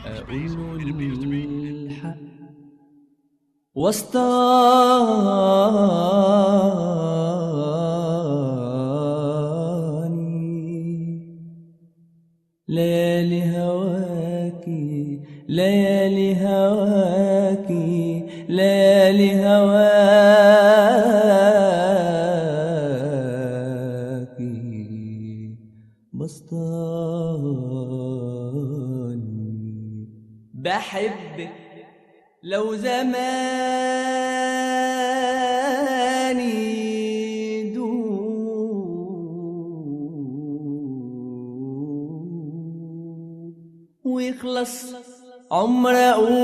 أقول الحق وسطاني ليالي هواكي ليالي هواكي ليالي هواكي بسطاني بحبك لو زماني دوب ويخلص عمر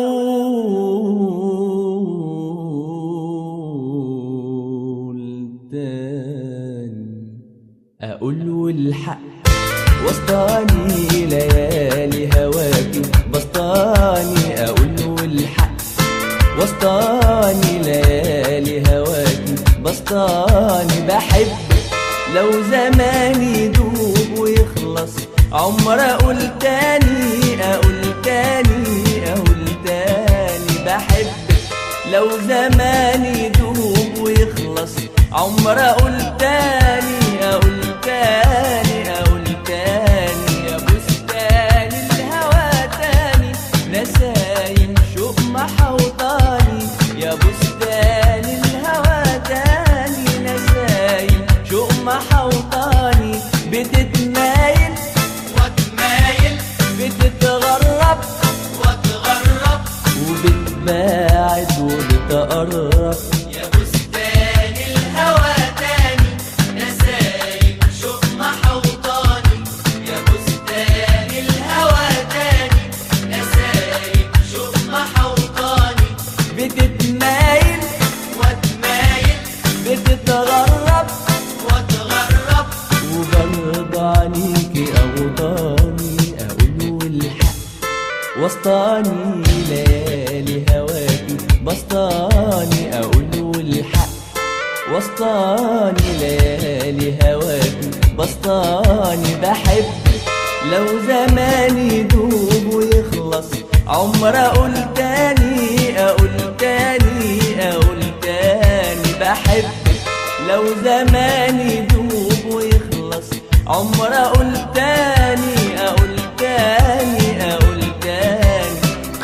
اقول تاني اقول الحق وسطاني ليالي هواكي بسطاني اقول الحق وسطاني ليالي هواكي بسطاني بحبك لو زماني يدوب ويخلص عمر اقول تاني اقول تاني اقول تاني بحبك لو زماني يدوب ويخلص عمر اقول تاني اقول تاني اقول تاني يا بستان الهوى تاني نسايم شوق محوطاني يا بستان الهوى تاني نسايم شوق محوطاني بتتمايل واتمايل بتتغرب واتغرب وبتباعد وبتقرب يا بستان الهوى تاني نسايم شوق محوطاني يا بستان الهوى تاني نسايم شوق محوطاني بتتمايل واتمايل بتتغرب واتغرب وبرضى عنيكي أوطاني أقول الحق وسطاني ليالي هواكي بسطاني أقول الحق وسطاني ليالي هواكي بسطاني بحبك لو زماني يدوب ويخلص عمر أقول تاني أقول تاني أقول تاني بحبك لو زماني يدوب ويخلص عمر اقول تاني اقول تاني اقول تاني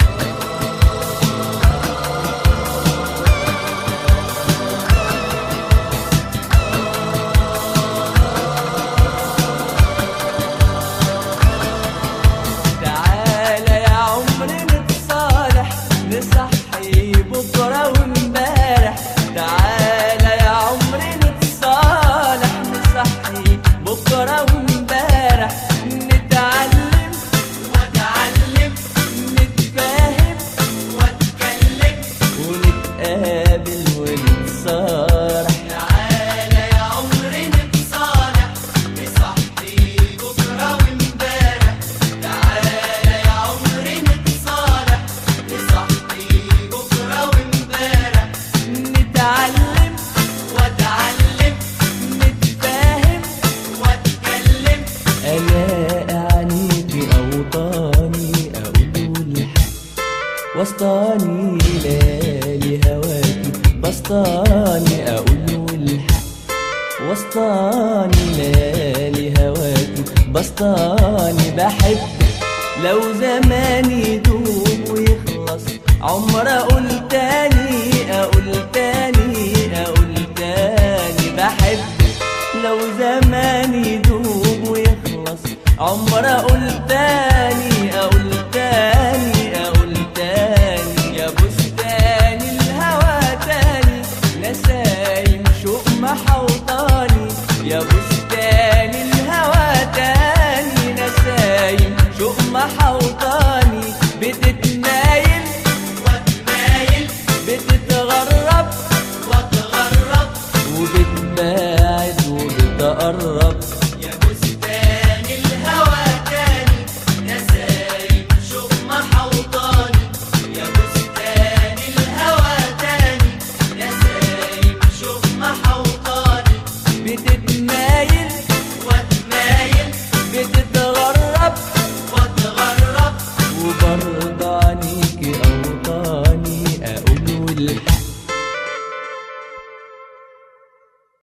تعالى يا عمري نتصالح نصحي بكره وامبارح تعالى يا عمري نتصالح نصحي بكره وامبارح نتعلم واتعلم نتفاهم واتكلم ونتقابل ونتصارح تعالى يا عمري نتصالح نصحي بكرة وامبارح تعالى يا عمري نتصالح نصحي بكرة وامبارح نتعلم واتعلم نتفاهم واتكلم ألاقي عنيكي أوطاني أقول الحق وسطاني ليالي هواكي بسطاني أقول الحق وسطاني ليالي هواكي بسطاني بحبك لو زماني يدوب ويخلص عمر أقول تاني أقول تاني أقول تاني بحبك لو زماني يدوب ويخلص عمر اقول تاني